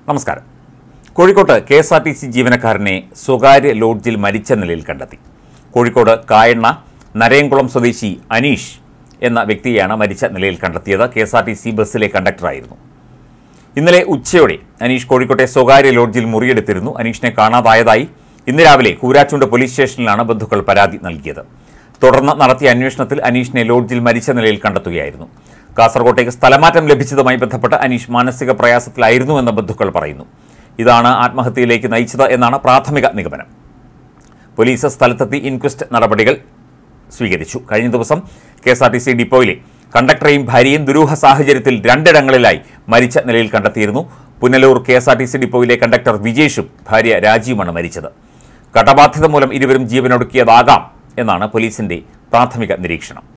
നമസ്കാരം കോഴിക്കോട്ട് K S R T C ജീവനക്കാരനെ സ്വകാര്യ ലോഡ്ജിൽ മരിച്ച നിലയിൽ കണ്ടെത്തി കോഴിക്കോട് കായണ്ണ നരയംകുളം സ്വദേശി അനീഷ് എന്ന വ്യക്തിയെയാണ് മരിച്ച നിലയിൽ കണ്ടെത്തിയത് K S R T C ബസ്സിലെ കണ്ടക്ടറായിരുന്നു ഇന്നലെ ഉച്ചയോടെ അനീഷ് കോഴിക്കോട്ടെ സ്വകാര്യ ലോഡ്ജിൽ മുറിയെടുത്തിരുന്നു അനീഷിനെ കാണാതായതായി ഇന്ന് രാവിലെ കൂരാച്ചുണ്ട് പോലീസ് സ്റ്റേഷനിലാണ് ബന്ധുക്കൾ പരാതി നൽകിയത് തുടർന്ന് നടത്തിയ അന്വേഷണത്തിൽ അനീഷിനെ ലോഡ്ജിൽ മരിച്ച നിലയിൽ കണ്ടെത്തുകയായിരുന്നു കാസർകോട്ടേക്ക് സ്ഥലമാറ്റം ലഭിച്ചതുമായി ബന്ധപ്പെട്ട് അനീഷ് മാനസിക പ്രയാസത്തിലായിരുന്നുവെന്ന് ബന്ധുക്കൾ പറയുന്നു ഇതാണ് ആത്മഹത്യയിലേക്ക് നയിച്ചത് എന്നാണ് പ്രാഥമിക നിഗമനം പോലീസ് സ്ഥലത്തെത്തി ഇൻക്വസ്റ്റ് നടപടികൾ സ്വീകരിച്ചു കഴിഞ്ഞ ദിവസം K S R T C ഡിപ്പോയിലെ കണ്ടക്ടറെയും ഭാര്യയും ദുരൂഹ സാഹചര്യത്തിൽ രണ്ടിടങ്ങളിലായി മരിച്ച നിലയിൽ കണ്ടെത്തിയിരുന്നു Punalur K S R T C ഡിപ്പോയിലെ കണ്ടക്ടർ വിജേഷും ഭാര്യ രാജിയുമാണ് മരിച്ചത് കടബാധ്യത മൂലം ഇരുവരും ജീവനൊടുക്കിയതാകാം എന്നാണ് പോലീസിന്റെ പ്രാഥമിക നിരീക്ഷണം